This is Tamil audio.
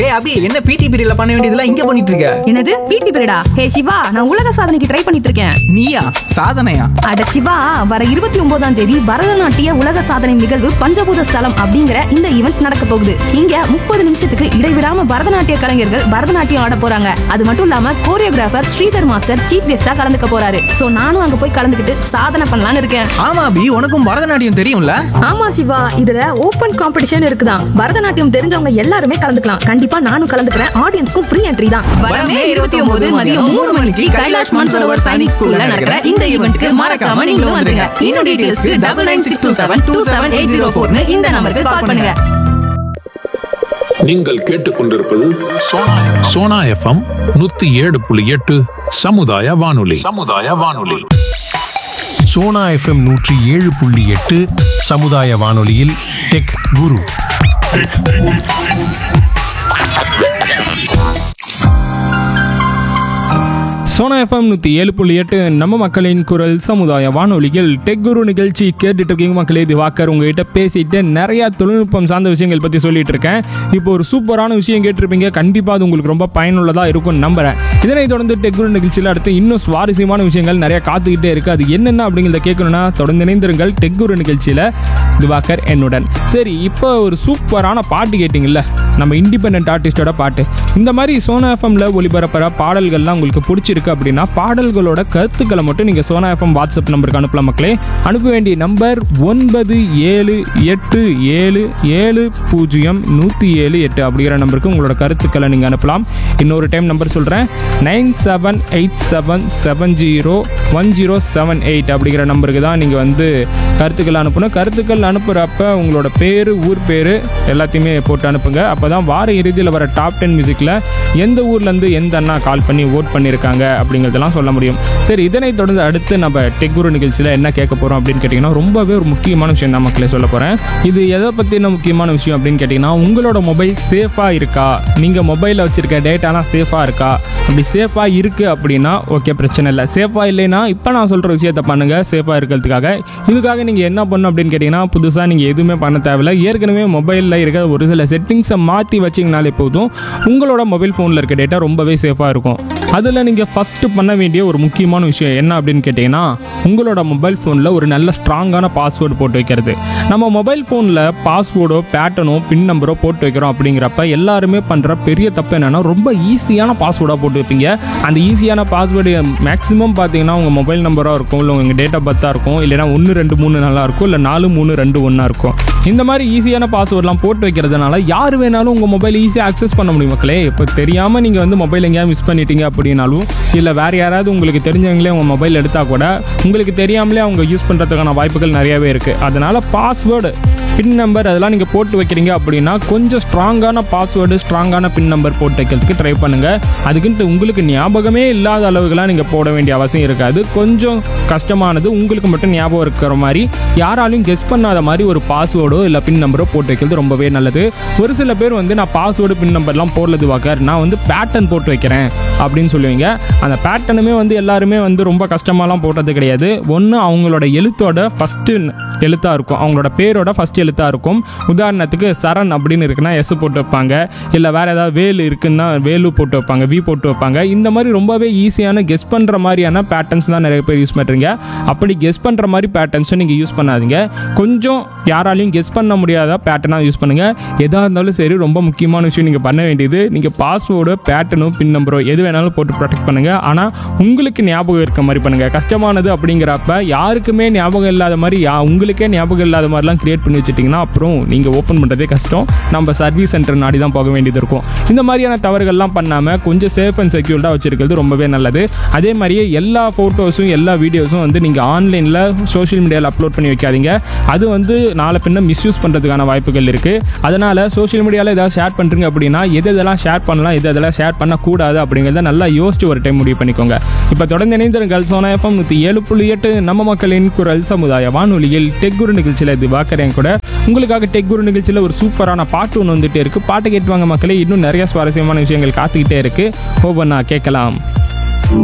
ஹே அபி என்ன பிடி பீரியட்ல பண்ண வேண்டியதெல்லாம் இங்க பண்ணிட்டு இருக்க என்னது பிடி பீரியடா ஹே சிவா நான் உலக சாதனைக்கு ட்ரை பண்ணிட்டு இருக்கேன் நீயா சாதனையா அட சிவா வர இருபத்தி ஒன்பதாம் தேதி பரதநாட்டிய உலக சாதனை நிகழ்வு பஞ்சபூத ஸ்தலம் அப்படிங்கிற இந்த ஈவெண்ட் நடக்க போகுது இங்க முப்பது நிமிஷத்துக்கு இடைவிடாம பரதநாட்டிய கலைஞர்கள் பரதநாட்டியம் ஆட போறாங்க அது மட்டும் இல்லாம கோரியோகிராஃபர் ஸ்ரீதர் மாஸ்டர் சீஃப் கெஸ்டா கலந்துக்க போறாரு சோ நானும் அங்க போய் கலந்துக்கிட்டு சாதனை பண்ணலாம்னு இருக்கேன் ஆமா அபி உனக்கும் பரதநாட்டியம் தெரியும்ல ஆமா சிவா இதுல ஓபன் காம்படிஷன் இருக்குதான் பரதநாட்டியம் தெரிஞ்சவங்க எல்லாருமே கலந்துக்கலாம் கண்டிப்பா நானும் கலந்துக்கிறேன் ஆடியன்ஸ்க்கும் ஃப்ரீ என்ட்ரி தான் வரமே இருபத்தி ஒன்பது மதியம் மூணு மணிக்கு கைலாஷ் மான்சரோவர் சைனிக் ஸ்கூல்ல நடக்கிற இந்த ஈவெண்ட்க்கு மறக்காம நீங்களும் வந்துருங்க இன்னும் டீடைல்ஸ்க்கு double nine six two seven two seven eight zero ஃபோர்னு இந்த நம்பருக்கு கால் பண்ணுங்க நீங்கள் கேட்டுக்கொண்டிருப்பது சோனா சோனா எஃப்எம் நூத்தி ஏழு புள்ளி எட்டு சமுதாய வானொலி சமுதாய வானொலி சோனா எஃப்எம் நூற்றி ஏழு புள்ளி எட்டு சமுதாய வானொலியில் டெக் குரு சோனா எஃப்எம் நூற்றி ஏழு புள்ளி எட்டு நம்ம மக்களின் குரல் சமுதாய வானொலிகள் டெக் குரு நிகழ்ச்சி கேட்டுட்டு இருக்கீங்க மக்களே திவாக்கர் உங்ககிட்ட பேசிட்டு நிறைய தொழில்நுட்பம் சார்ந்த விஷயங்கள் பற்றி சொல்லிட்டு இருக்கேன் இப்போ ஒரு சூப்பரான விஷயம் கேட்டிருப்பீங்க கண்டிப்பாக அது உங்களுக்கு ரொம்ப பயனுள்ளதாக இருக்கும்னு நம்புறேன் இதனைத் தொடர்ந்து டெக் குரு நிகழ்ச்சியில் அடுத்து இன்னும் சுவாரஸ்யமான விஷயங்கள் நிறைய காத்துக்கிட்டே இருக்கு அது என்னென்ன அப்படிங்கிறத கேட்கணும்னா தொடர்ந்து இணைந்திருங்கள் டெக் குரு நிகழ்ச்சியில் திவாகர் என்னுடன் சரி இப்போ ஒரு சூப்பரான பாட்டு கேட்டிங்கல்ல நம்ம இண்டிபெண்ட் ஆர்டிஸ்டோட பாட்டு இந்த மாதிரி சோனா எஃப்எம்ல ஒளிபரப்புற பாடல்கள்லாம் உங்களுக்கு பிடிச்சிருக்கு அப்படின்னா பாடல்களோட கருத்துக்களை மட்டும் நீங்கள் சோனா எஃப்எம் வாட்ஸ்அப் நம்பருக்கு அனுப்பலாம் மக்களே அனுப்ப வேண்டிய நம்பர் ஒன்பது ஏழு எட்டு ஏழு ஏழு பூஜ்ஜியம் நூற்றி ஏழு எட்டு அப்படிங்கிற நம்பருக்கு உங்களோட கருத்துக்களை நீங்கள் அனுப்பலாம் இன்னொரு டைம் நம்பர் சொல்கிறேன் nine seven eight seven seven zero one zero seven eight அப்படிங்கிற நம்பருக்கு தான் நீங்கள் வந்து கருத்துக்கள் அனுப்பணும் கருத்துக்கள் அனுப்புகிறப்ப உங்களோட பேர் ஊர் பேர் எல்லாத்தையுமே போட்டு அனுப்புங்க அப்போ தான் வார இறுதியில் வர டாப் டென் மியூசிக்கில் எந்த ஊர்லேருந்து எந்த அண்ணா கால் பண்ணி ஓட் பண்ணியிருக்காங்க அப்படிங்கிறதெல்லாம் சொல்ல முடியும் சரி இதனைத் தொடர்ந்து அடுத்து நம்ம டெக்குரு நிகழ்ச்சியில் என்ன கேட்க போகிறோம் அப்படின்னு கேட்டிங்கன்னா ரொம்பவே ஒரு முக்கியமான விஷயம் தான் மக்களே சொல்ல போகிறேன் இது எதை பற்றின முக்கியமான விஷயம் அப்படின்னு கேட்டிங்கன்னா உங்களோட மொபைல் சேஃபாக இருக்கா நீங்கள் மொபைலில் வச்சுருக்க டேட்டாலாம் சேஃபாக இருக்கா அப்படி சேஃபாக இருக்குது அப்படின்னா ஓகே பிரச்சனை இல்லை சேஃபாக இல்லைன்னா இப்போ நான் சொல்கிற விஷயத்தை பண்ணுங்கள் சேஃபாக இருக்கிறதுக்காக இதுக்காக நீங்கள் என்ன பண்ணணும் அப்படின்னு கேட்டிங்கன்னா புதுசாக நீங்கள் எதுவுமே பண்ண தேவையில்ல ஏற்கனவே மொபைலில் இருக்கிற ஒரு சில செட்டிங்ஸை மாற்றி வச்சிங்கனாலே போதும் உங்களோட மொபைல் ஃபோனில் இருக்க டேட்டா ரொம்பவே சேஃபாக இருக்கும் அதில் நீங்கள் ஃபஸ்ட்டு பண்ண வேண்டிய ஒரு முக்கியமான விஷயம் என்ன அப்படின்னு கேட்டிங்கன்னா உங்களோட மொபைல் ஃபோனில் ஒரு நல்ல ஸ்ட்ராங்கான பாஸ்வேர்டு போட்டு வைக்கிறது நம்ம மொபைல் ஃபோனில் பாஸ்வேர்டோ பேட்டர்னோ பின் நம்பரோ போட்டு வைக்கிறோம் அப்படிங்கிறப்ப எல்லாருமே பண்ணுற பெரிய தப்பு என்னென்னா ரொம்ப ஈஸியான பாஸ்வேர்டாக போட்டு வைப்பீங்க அந்த ஈஸியான பாஸ்வேர்டு மேக்ஸிமம் பார்த்தீங்கன்னா உங்கள் மொபைல் நம்பராக இருக்கும் இல்லை உங்கள் டேட் ஆஃப் பர்த்தாக இருக்கும் இல்லைனா ஒன்று ரெண்டு மூணு நல்லா இருக்கும் இல்லை நாலு மூணு ரெண்டு ஒன்றா இருக்கும் இந்த மாதிரி ஈஸியான பாஸ்வேர்ட்லாம் போட்டு வைக்கிறதுனால யார் வேணாலும் உங்கள் மொபைல் ஈஸியாக அக்சஸ் பண்ண முடியும் மக்களே இப்போ தெரியாமல் நீங்கள் வந்து மொபைல் எங்கேயாவது மிஸ் பண்ணிட்டீங்க அப்படின்னாலும் இல்லை வேறு யாராவது உங்களுக்கு தெரிஞ்சவங்களே உங்கள் மொபைல் எடுத்தால் கூட உங்களுக்கு தெரியாமலே அவங்க யூஸ் பண்ணுறதுக்கான வாய்ப்புகள் நிறையவே இருக்குது அதனால் பாஸ்வேர்டு பின் நம்பர் அதெல்லாம் நீங்கள் போட்டு வைக்கிறீங்க அப்படின்னா கொஞ்சம் ஸ்ட்ராங்கான பாஸ்வேர்டு ஸ்ட்ராங்கான பின் நம்பர் போட்டு வைக்கிறதுக்கு ட்ரை பண்ணுங்கள் அதுக்குன்ட்டு உங்களுக்கு ஞாபகமே இல்லாத அளவுக்குலாம் நீங்கள் போட வேண்டிய அவசியம் இருக்காது கொஞ்சம் கஷ்டமானது உங்களுக்கு மட்டும் ஞாபகம் இருக்கிற மாதிரி யாராலையும் கெஸ் பண்ணாத மாதிரி ஒரு பாஸ்வேர்டோ இல்லை பின் நம்பரோ போட்டு வைக்கிறது ரொம்பவே நல்லது ஒரு சில பேர் வந்து நான் பாஸ்வேர்டு பின் நம்பர்லாம் போடலது வாக்கர் நான் வந்து பேட்டர்ன் போட்டு வைக்கிறேன் அப்படின்னு சொல்லுவீங்க அந்த பேட்டர்னுமே வந்து எல்லாருமே வந்து ரொம்ப கஷ்டமாலாம் போட்டது கிடையாது ஒன்று அவங்களோட எழுத்தோட ஃபஸ்ட்டு எழுத்தாக இருக்கும் அவங்களோட பேரோட ஃபஸ்ட் எழுத்தாக இருக்கும் உதாரணத்துக்கு சரண் அப்படின்னு இருக்குன்னா எஸ் போட்டு வைப்பாங்க இல்லை வேறு ஏதாவது வேலு இருக்குன்னா வேலு போட்டு வைப்பாங்க வி போட்டு வைப்பாங்க இந்த மாதிரி ரொம்பவே ஈஸியான கெஸ் பண்ணுற மாதிரியான பேட்டர்ன்ஸ் தான் நிறைய பேர் யூஸ் பண்ணுறீங்க அப்படி கெஸ் பண்ணுற மாதிரி பேட்டர்ன்ஸை நீங்கள் யூஸ் பண்ணாதீங்க கொஞ்சம் யாராலையும் கெஸ் பண்ண முடியாத பேட்டர்னாக யூஸ் பண்ணுங்கள் எதாக இருந்தாலும் சரி ரொம்ப முக்கியமான விஷயம் நீங்கள் பண்ண வேண்டியது நீங்கள் பாஸ்வேர்டோ பேட்டர்னோ பின் நம்பரோ எது வேணாலும் போட்டு ப்ரொடெக்ட் பண்ணுங்கள் ஆனால் உங்களுக்கு ஞாபகம் இருக்க மாதிரி பண்ணுங்கள் கஷ்டமானது அப்படிங்கிறப்ப யாருக்குமே ஞாபகம் இல்லாத மாதிரி யா உங்களுக்கே ஞாபகம் இல்லாத மாதிரிலாம் கிரியேட் பண்ணி வச்சுட்டிங்கன்னா அப்புறம் நீங்கள் ஓப்பன் பண்ணுறதே கஷ்டம் நம்ம சர்வீஸ் சென்டர் நாடி தான் போக வேண்டியது இருக்கும் இந்த மாதிரியான தவறுகள்லாம் பண்ணாமல் கொஞ்சம் சேஃப் அண்ட் செக்யூர்டாக வச்சிருக்கிறது ரொம்பவே நல்லது அதே மாதிரியே எல்லா ஃபோட்டோஸும் எல்லா வீடியோஸும் வந்து நீங்கள் ஆன்லைனில் சோஷியல் மீடியாவில் அப்லோட் பண்ணி வைக்காதீங்க அது வந்து நாளை பின்ன மிஸ்யூஸ் பண்ணுறதுக்கான வாய்ப்புகள் இருக்குது அதனால் சோஷியல் மீடியாவில் ஏதாவது ஷேர் பண்ணுறீங்க அப்படின்னா எது எதெல்லாம் ஷேர் பண்ணலாம் எது எதெல்லாம் ஷேர் பண்ணக்கூடாது அப்படிங்கிறத நல்லா யோசிச்சு ஒரு டைம் முடிவு பண்ணிக்கோங்க இப்போ தொடர்ந்து இணைந்திருங்கள் சோனா எஃப்எம் நூற்றி ஏழு புள்ளி எட்டு நம்ம மக்களின் குரல் சமுதாய வானொலியில் டெக் குரு நிகழ்ச்சியில் இது வாக்கறேன் கூட உங்களுக்காக டெக் குரு நிகழ்ச்சியில் ஒரு சூப்பரான பாட்டு ஒன்று வந்துட்டே இருக்கு பாட்டு கேட்டுவாங்க மக்களே இன்னும் நிறைய சுவாரஸ்யமான விஷயங்கள் காத்துக்கிட்டே இருக்கு ஒவ்வொன்றா கேட்கலாம்